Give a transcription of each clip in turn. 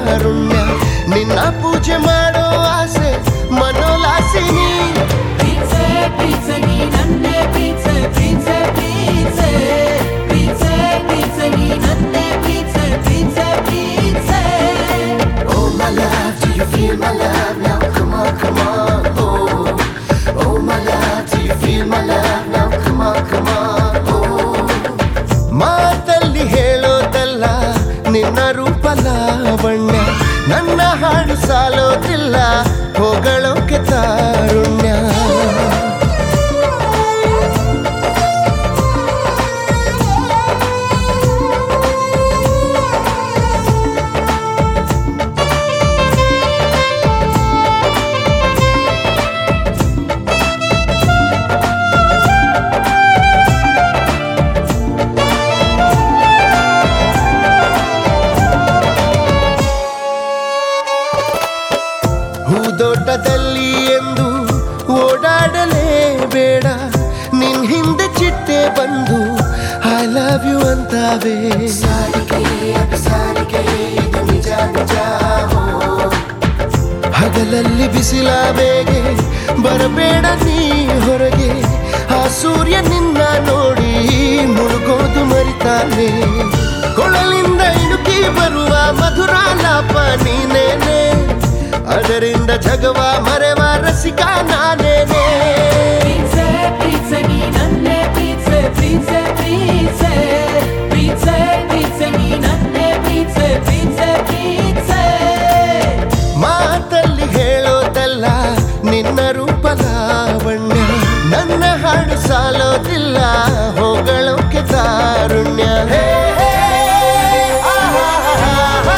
ತಾರುಣ್ಯ ನಿನ್ನ ಪೂಜೆ ಮಾಡೋ ಆಸೆ ಮನೋಲಾಸಿನಿ Pizza, pizza, ನೀ ನನ್ನೇ pizza, pizza, pizza. Pizza, pizza, ನೀ ನನ್ನೇ pizza, pizza, pizza. Oh my love, do you feel my love now? Come on, come on, oh. Oh my love, do you feel my love now? Come on, come on, oh. ಮಾತಲ್ಲಿ ಹೇಳೋದಲ್ಲ ನಿನ್ನ ರೂಪ ಲಾವಣ್ಯ ನನ್ನ ಹಾಡು ಸಾಲೋದಿಲ್ಲ ಹೊಗಳೋಕೆ ತಾರುಣ್ಯ ಹೂದೋಟದಲ್ಲಿ ಎಂದು ಓಡಾಡಲೇ ಬೇಡ ನಿನ್ ಹಿಂದೆ ಚಿಟ್ಟೆ ಬಂದು ಐ ಲವ್ ಯು ಅಂತಾವೆ ಹಗಲಲ್ಲಿ ಬಿಸಿಲ ಬೇಗೆ ಬರಬೇಡ ನೀ ಹೊರಗೆ ಆ ಸೂರ್ಯ ನಿನ್ನ ನೋಡಿ ಮುಳುಗೋದು ಮರಿತಾನೆ ಕೊಳಲಿಂದ ಇಣುಕಿ ಬರುವ ಮಧುರ ಲಾಪ ನೀನೇನೆ ಅದರಿಂದ ಜಗವ ಮರೆವ ರಸಿಕ ನಾನೇನೆ Pizza, pizza, ನೀ ನನ್ನೇ pizza, pizza, pizza. Pizza, pizza, ನೀ ನನ್ನೇ pizza, pizza, pizza. ಮಾತಲ್ಲಿ ಹೇಳೋದಲ್ಲ ನಿನ್ನ ರೂಪ ಲಾವಣ್ಯ ನನ್ನ ಹಾಡು ಸಾಲೋದಿಲ್ಲ ಹೊಗಳೋಕೆ ತಾರುಣ್ಯ ಹೇ, ಹೇ, ಆಹಾಹಾಹಾ.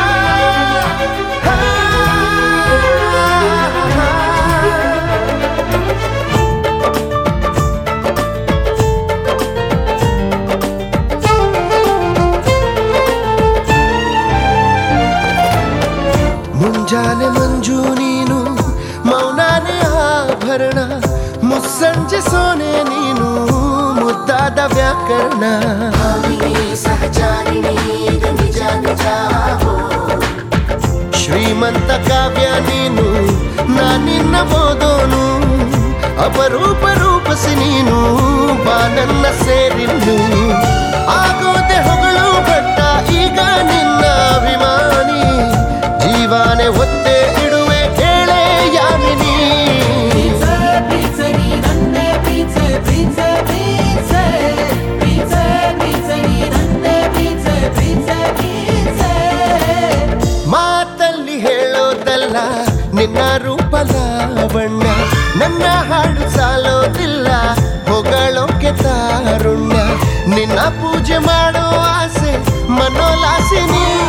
ಮುಂಜಾನೆ ಮಂಜು ನೀನು ಮೌನಾನೆ ಆಭರಣ ಮುಸ್ಸಂಜೆ ಸೋನೆ ನೀನು ಮುದ್ದಾದ ವ್ಯಾಕರಣ ಶ್ರೀಮಂತ ಕಾವ್ಯ ನೀನು ನಾನಿನ್ನ ಓದೋನು ಅಪರೂಪ ರೂಪಸಿ ನೀನು ಬಾ ನನ್ನ ಸೇರಿನ್ನು ಆಗೋದೆ ಹೊಗಳು ಭಟ್ಟ ಈಗ ನಿನ್ನ ಅಭಿಮಾನಿ ಜೀವಾನೆ ಒತ್ತೆ ಇಡುವೆ ಕೇಳೆ ಯಾಮಿನಿ Pizza, pizza, ನೀ ನನ್ನೇ pizza, pizza, pizza. Pizza, pizza, ನೀ ನನ್ನೇ pizza, pizza, pizza. ಮಾತಲ್ಲಿ ಹೇಳೋದಲ್ಲ ನಿನ್ನ ರೂಪ ಲಾವಣ್ಯ ನನ್ನ ಹಾಡು ಸಾಲೋದಿಲ್ಲ ಹೊಗಳೋಕೆ ತಾರುಣ್ಯ ನಿನ್ನ ಪೂಜೆ ಮಾಡೋ ಆಸೆ ಮನೋಲಾಸಿನಿ